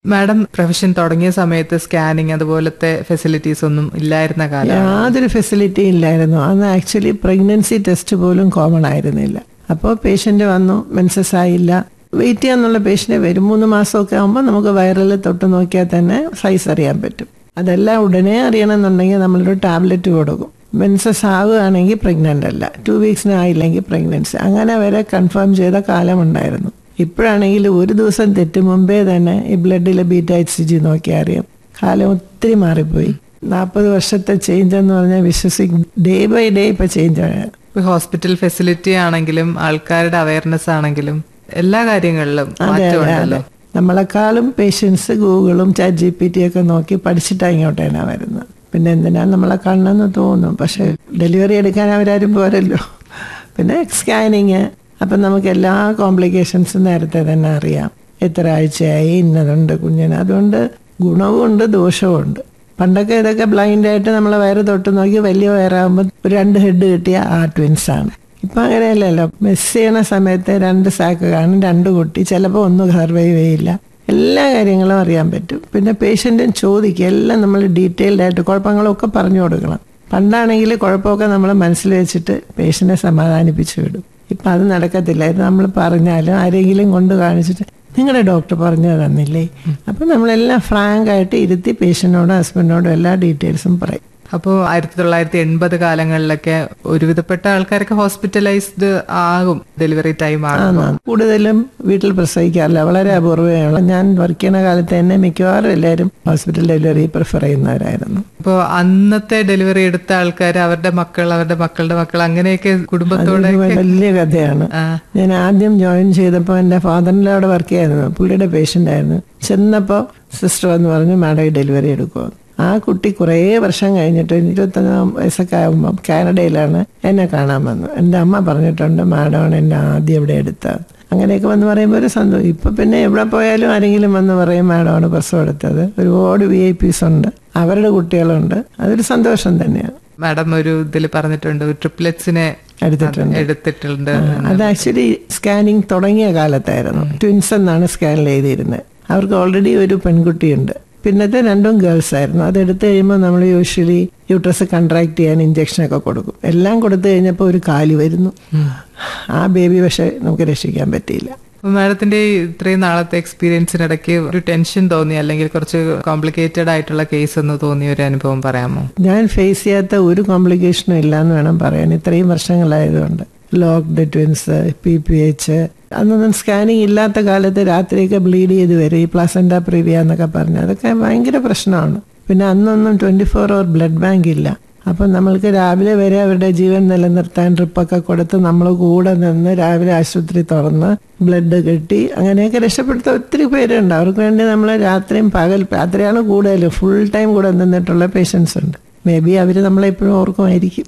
Madam profession തുടങ്ങിയ സമയത്ത് scanning അതുപോലത്തെ ഫെസിലിറ്റീസ് ഒന്നും ഇല്ലായിരുന്ന കാലം യാതൊരു ഫെസിലിറ്റി ഇല്ലായിരുന്നു അന്ന് ആക്ച്വലി പ്രഗ്നൻസി ടെസ്റ്റ് പോലും കോമൺ ആയിരുന്നില്ല അപ്പോൾ പേഷ്യന്റ് വന്നു മെൻസസ് ആയില്ല വെയിറ്റ് ചെയ്യാന്നുള്ള പേഷ്യന്റ് വരും മൂന്ന് മാസമൊക്കെ ആകുമ്പോൾ നമുക്ക് വയറിൽ തൊട്ട് നോക്കിയാൽ തന്നെ സൈസ് അറിയാൻ പറ്റും അതെല്ലാം ഉടനെ അറിയണമെന്നുണ്ടെങ്കിൽ നമ്മളൊരു ടാബ്ലറ്റ് കൊടുക്കും മെൻസസ് ആവുകയാണെങ്കിൽ പ്രഗ്നന്റ് അല്ല ടു വീക്സിന് ആയില്ലെങ്കിൽ പ്രഗ്നൻസി അങ്ങനെ വരെ കൺഫേം ചെയ്ത കാലമുണ്ടായിരുന്നു ഇപ്പോഴാണെങ്കിൽ ഒരു ദിവസം തെറ്റ് മുമ്പേ തന്നെ ഈ ബ്ലഡിലെ ബീറ്റ എച്ച് സി ജി നോക്കി അറിയാം കാലം ഒത്തിരി മാറിപ്പോയി നാൽപ്പത് വർഷത്തെ ചേഞ്ച് എന്ന് പറഞ്ഞാൽ വിശ്വസിക്കും ഡേ ബൈ ഡേ ഇപ്പൊ ചേഞ്ച് ആണ് ഇപ്പൊ ഹോസ്പിറ്റൽ ഫെസിലിറ്റി ആണെങ്കിലും ആൾക്കാരുടെ അവയർനെസ് ആണെങ്കിലും എല്ലാ കാര്യങ്ങളിലും അതെ അതെ മാറ്റമുണ്ടല്ലോ അതെ നമ്മളെക്കാളും പേഷ്യൻസ് ഗൂഗിളും ചാറ്റ് ജി പി ടി ഒക്കെ നോക്കി പഠിച്ചിട്ടാണ് ഇങ്ങോട്ടാണ് വരുന്നത് പിന്നെ എന്തിനാ നമ്മളെ കാണണമെന്ന് തോന്നും പക്ഷെ ഡെലിവറി എടുക്കാൻ അവരാരും പോരല്ലോ പിന്നെ സ്കാനിങ് അപ്പം നമുക്ക് എല്ലാ കോംപ്ലിക്കേഷൻസും നേരത്തെ തന്നെ അറിയാം എത്ര ആഴ്ചയായി ഇന്നതുണ്ട് കുഞ്ഞിന് അതുകൊണ്ട് ഗുണവും ഉണ്ട് ദോഷവും ഉണ്ട് പണ്ടൊക്കെ ഇതൊക്കെ ബ്ലൈൻഡ് ആയിട്ട് നമ്മളെ വയറ് തൊട്ട് നോക്കി വലിയ വയറാകുമ്പോൾ ഒരു രണ്ട് ഹെഡ് കിട്ടിയ ആ ട്വിൻസ് ആണ് ഇപ്പൊ അങ്ങനെയല്ലല്ലോ മിസ് ചെയ്യണ സമയത്ത് രണ്ട് സാക്ക് കാണും രണ്ട് കുട്ടി ചിലപ്പോൾ ഒന്നും സർവൈവ് ചെയ്യില്ല എല്ലാ കാര്യങ്ങളും അറിയാൻ പറ്റും പിന്നെ പേഷ്യന്റും ചോദിക്കുക എല്ലാം നമ്മൾ ഡീറ്റെയിൽഡ് ആയിട്ട് കുഴപ്പങ്ങളൊക്കെ പറഞ്ഞു കൊടുക്കണം പണ്ടാണെങ്കിൽ കുഴപ്പമൊക്കെ നമ്മൾ മനസ്സിൽ വെച്ചിട്ട് പേഷ്യന്റിനെ സമാധാനിപ്പിച്ചു വിടും ഇപ്പൊ അത് നടക്കത്തില്ല ഇത് നമ്മൾ പറഞ്ഞാലും ആരെങ്കിലും കൊണ്ട് കാണിച്ചിട്ട് നിങ്ങളുടെ ഡോക്ടർ പറഞ്ഞു തന്നില്ലേ അപ്പൊ നമ്മളെല്ലാം ഫ്രാങ്ക് ആയിട്ട് ഇരുത്തി പേഷ്യന്റിനോടും ഹസ്ബൻഡിനോടും എല്ലാ ഡീറ്റെയിൽസും പറയും അപ്പോൾ ആയിരത്തി തൊള്ളായിരത്തി എൺപത് കാലങ്ങളിലൊക്കെ ഒരുവിധപ്പെട്ട ആൾക്കാരൊക്കെ ഹോസ്പിറ്റലൈസ്ഡ് ആകും ഡെലിവറി ടൈം ആകും ആണ് കൂടുതലും വീട്ടിൽ പ്രസവിക്കാറില്ല വളരെ അപൂർവമാണ് ഞാൻ വർക്ക് ചെയ്യുന്ന കാലത്ത് തന്നെ മിക്കവാറും എല്ലാവരും ഹോസ്പിറ്റൽ ഡെലിവറി പ്രിഫർ ചെയ്യുന്നവരായിരുന്നു അപ്പോൾ അന്നത്തെ ഡെലിവറി എടുത്ത ആൾക്കാർ അവരുടെ മക്കൾ അവരുടെ മക്കളുടെ മക്കൾ അങ്ങനെയൊക്കെ കുടുംബത്തോടെ അതൊരു വലിയ കഥയാണ് ആ. ഞാൻ ആദ്യം ജോയിൻ ചെയ്തപ്പോൾ എൻ്റെ ഫാദറിൻ്റെ അവിടെ വർക്ക് ചെയ്യായിരുന്നു പുള്ളിയുടെ പേഷ്യൻ്റ് ആയിരുന്നു ചെന്നപ്പോൾ സിസ്റ്റർ വന്ന് പറഞ്ഞു മാഡം ഈ ഡെലിവറി എടുക്കുമോ ആ കുട്ടി കുറേ വർഷം കഴിഞ്ഞിട്ട് ഇരുപത്തൊന്നാം വയസ്സൊക്കെ ആകുമ്പോൾ കാനഡയിലാണ് എന്നെ കാണാൻ വന്നു എൻ്റെ അമ്മ പറഞ്ഞിട്ടുണ്ട് മാഡമാണ് എന്നെ ആദ്യം ഇവിടെ എടുത്തത് അങ്ങനെയൊക്കെ വന്ന് പറയുമ്പോൾ ഒരു സന്തോഷം ഇപ്പൊ പിന്നെ എവിടെ പോയാലും ആരെങ്കിലും വന്ന് പറയും മാഡമാണ് പ്രസവം എടുത്തത് ഒരുപാട് വി ഐ പീസ് ഉണ്ട് അവരുടെ കുട്ടികളുണ്ട് അതൊരു സന്തോഷം തന്നെയാണ് മാഡം ഒരു ഇതിൽ പറഞ്ഞിട്ടുണ്ട് ട്രിപ്ലെറ്റ്സിനെ എടുത്തിട്ടുണ്ട് എടുത്തിട്ടുണ്ട് അത് ആക്ച്വലി സ്കാനിങ് തുടങ്ങിയ കാലത്തായിരുന്നു ട്വിൻസ് എന്നാണ് സ്കാൻ ചെയ്തിരുന്നത് അവർക്ക് ഓൾറെഡി ഒരു പെൺകുട്ടിയുണ്ട് പിന്നത്തെ രണ്ടും ഗേൾസ് ആയിരുന്നു അത് എടുത്തു കഴിയുമ്പോൾ നമ്മൾ യൂഷ്വലി യൂട്രസ് കൺട്രാക്ട് ചെയ്യാൻ ഇഞ്ചക്ഷൻ ഒക്കെ കൊടുക്കും എല്ലാം കൊടുത്തു കഴിഞ്ഞപ്പോൾ ഒരു കാലി വരുന്നു ആ ബേബി പക്ഷെ നമുക്ക് രക്ഷിക്കാൻ പറ്റിയില്ല അപ്പൊ മാഡത്തിന്റെ ഈ ഇത്രയും നാളത്തെ എക്സ്പീരിയൻസിനിടയ്ക്ക് ഒരു ടെൻഷൻ തോന്നി അല്ലെങ്കിൽ കുറച്ച് കോംപ്ലിക്കേറ്റഡ് ആയിട്ടുള്ള കേസ് എന്ന് തോന്നിയ ഒരു അനുഭവം പറയാമോ ഞാൻ ഫേസ് ചെയ്യാത്ത ഒരു കോംപ്ലിക്കേഷനും ഇല്ല എന്ന് വേണം പറയാൻ ഇത്രയും വർഷങ്ങളായതുകൊണ്ട് locked twins P P H അന്നൊന്നും സ്കാനിങ് ഇല്ലാത്ത കാലത്ത് രാത്രിയൊക്കെ ബ്ലീഡ് ചെയ്ത് വരും ഈ പ്ലസൻഡ പ്രിവിയ എന്നൊക്കെ പറഞ്ഞ് അതൊക്കെ ഭയങ്കര പ്രശ്നമാണ് പിന്നെ അന്നൊന്നും twenty four hour blood bank ഇല്ല അപ്പം നമ്മൾക്ക് രാവിലെ വരെ അവരുടെ ജീവൻ നിലനിർത്താൻ ട്രിപ്പൊക്കെ കൊടുത്ത് നമ്മൾ കൂടെ നിന്ന് രാവിലെ ആശുപത്രി തുറന്ന് ബ്ലഡ് കെട്ടി അങ്ങനെയൊക്കെ രക്ഷപ്പെടുത്ത ഒത്തിരി പേരുണ്ട് അവർക്ക് വേണ്ടി നമ്മൾ രാത്രിയും പകൽ രാത്രിയാണ് കൂടുതൽ ഫുൾ ടൈം കൂടെ നിന്നിട്ടുള്ള പേഷ്യൻസ് ഉണ്ട് മേ ബി അവർ നമ്മളെ ഇപ്പോഴും ഓർക്കുമായിരിക്കും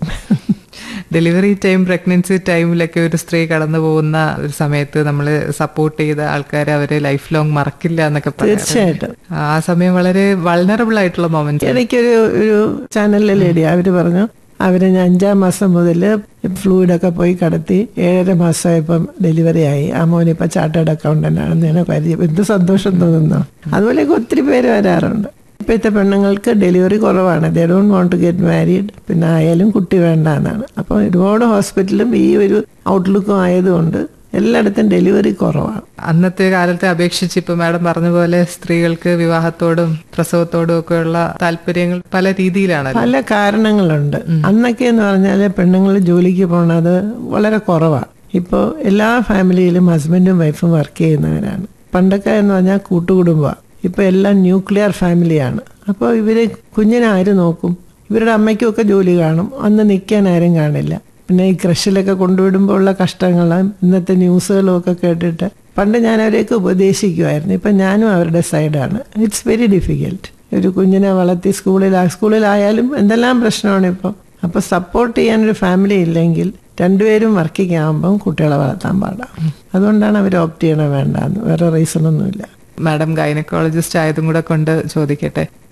ഡെലിവറി ടൈം പ്രഗ്നൻസി ടൈമിലൊക്കെ ഒരു സ്ത്രീ കടന്നു പോകുന്ന ഒരു സമയത്ത് നമ്മൾ സപ്പോർട്ട് ചെയ്ത ആൾക്കാരെ അവരെ ലൈഫ് ലോങ് മറക്കില്ല എന്നൊക്കെ പറയാം തീർച്ചയായിട്ടും ആ സമയം വളരെ വൾണറബിൾ ആയിട്ടുള്ള മൊമെന്റ് ഇടയ്ക്കൊരു ഒരു ചാനലിലെ ലേഡി അവര് പറഞ്ഞു അവര് ഞാൻ അഞ്ചാം മാസം മുതൽ ഫ്ലൂയിഡൊക്കെ പോയി കടത്തി ഏഴര മാസമായപ്പം ഡെലിവറി ആയി ആ മോനിപ്പോ ചാർട്ടേഡ് അക്കൗണ്ടന്റ് ആണെന്ന് ഞാൻ പരിചയം എന്ത് സന്തോഷം തോന്നുന്നു അതുപോലെയൊക്കെ ഒത്തിരി പേര് വരാറുണ്ട് ഇപ്പോഴത്തെ പെണ്ണുങ്ങൾക്ക് ഡെലിവറി കുറവാണ് they don't want to get married പിന്നെ ആയാലും കുട്ടി വേണ്ട എന്നാണ് അപ്പോൾ ഒരുപാട് ഹോസ്പിറ്റലും ഈ ഒരു ഔട്ട്ലുക്കും ആയതുകൊണ്ട് എല്ലായിടത്തും ഡെലിവറി കുറവാണ് അന്നത്തെ കാലത്തെ അപേക്ഷിച്ച് ഇപ്പൊ മാഡം പറഞ്ഞ പോലെ സ്ത്രീകൾക്ക് വിവാഹത്തോടും പ്രസവത്തോടും ഒക്കെ ഉള്ള താല്പര്യങ്ങൾ പല രീതിയിലാണല്ലോ പല കാരണങ്ങളുണ്ട് അന്നൊക്കെ എന്ന് പറഞ്ഞാൽ പെണ്ണുങ്ങൾ ജോലിക്ക് പോണത് വളരെ കുറവാണ് ഇപ്പോൾ എല്ലാ ഫാമിലിയിലും ഹസ്ബൻഡും വൈഫും വർക്ക് ചെയ്യുന്നവരാണ് പണ്ടൊക്കെ എന്ന് പറഞ്ഞാൽ കൂട്ടുകുടുംബമാണ് ഇപ്പൊ എല്ലാം ന്യൂക്ലിയർ ഫാമിലിയാണ് അപ്പോൾ ഇവര് കുഞ്ഞിനെ ആര് നോക്കും ഇവരുടെ അമ്മയ്ക്കും ഒക്കെ ജോലി കാണും അന്ന് നിൽക്കാൻ ആരും കാണില്ല പിന്നെ ഈ കൃഷിയിലൊക്കെ കൊണ്ടുവിടുമ്പോൾ ഉള്ള കഷ്ടങ്ങളും ഇന്നത്തെ ന്യൂസുകളും ഒക്കെ കേട്ടിട്ട് പണ്ട് ഞാൻ അവരെയൊക്കെ ഉപദേശിക്കുമായിരുന്നു ഇപ്പം ഞാനും അവരുടെ സൈഡാണ് ഇറ്റ്സ് വെരി ഡിഫിക്കൽട്ട് ഒരു കുഞ്ഞിനെ വളർത്തി സ്കൂളിൽ സ്കൂളിലായാലും എന്തെല്ലാം പ്രശ്നമാണ് ഇപ്പോൾ അപ്പോൾ സപ്പോർട്ട് ചെയ്യാൻ ഒരു ഫാമിലി ഇല്ലെങ്കിൽ രണ്ടുപേരും വർക്കിംഗ് ആകുമ്പം കുട്ടികളെ വളർത്താൻ പാടാം അതുകൊണ്ടാണ് അവർ ഓപ്റ്റ് ചെയ്യണത് വേണ്ടെന്ന് വേറെ റീസൺ ഒന്നുമില്ല മാഡം ഗൈനക്കോളജിസ്റ്റ് ആയതും കൂടെ കൊണ്ട് ചോദിക്കട്ടെ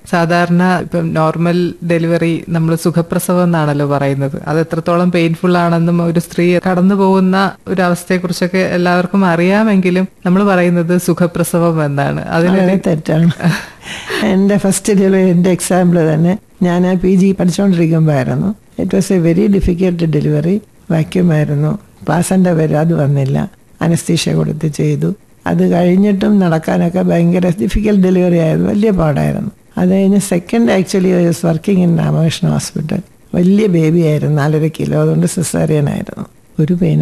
സാധാരണ ഇപ്പം നോർമൽ ഡെലിവറി നമ്മൾ സുഖപ്രസവം എന്നാണല്ലോ പറയുന്നത് അത് എത്രത്തോളം പെയിൻഫുൾ ആണെന്നും ഒരു സ്ത്രീ കടന്നു പോകുന്ന ഒരു അവസ്ഥയെക്കുറിച്ചൊക്കെ എല്ലാവർക്കും അറിയാമെങ്കിലും നമ്മൾ പറയുന്നത് സുഖപ്രസവം എന്നാണ് അതിന് വളരെ തെറ്റാണ് എൻ്റെ ഫസ്റ്റ് ഡെലിവറി എൻ്റെ എക്സാമ്പിൾ തന്നെ ഞാൻ പി ജി പഠിച്ചുകൊണ്ടിരിക്കുമ്പോഴായിരുന്നു it was a very difficult delivery vacuum ആയിരുന്നു പ്ലാസൻ്റെ വരെ അത് വന്നില്ല അനസ്തീഷ്യ കൊടുത്ത് ചെയ്തു അത് കഴിഞ്ഞിട്ടും നടക്കാനൊക്കെ ഭയങ്കര ഡിഫിക്കൽട്ട് ഡെലിവറി ആയിരുന്നു വലിയ പാടായിരുന്നു അത് കഴിഞ്ഞ് second actually was working in Ramakrishna hospital വലിയ ബേബി ആയിരുന്നു നാലര കിലോ അതുകൊണ്ട് സിസേറിയൻ ആയിരുന്നു ഒരു പെയിൻ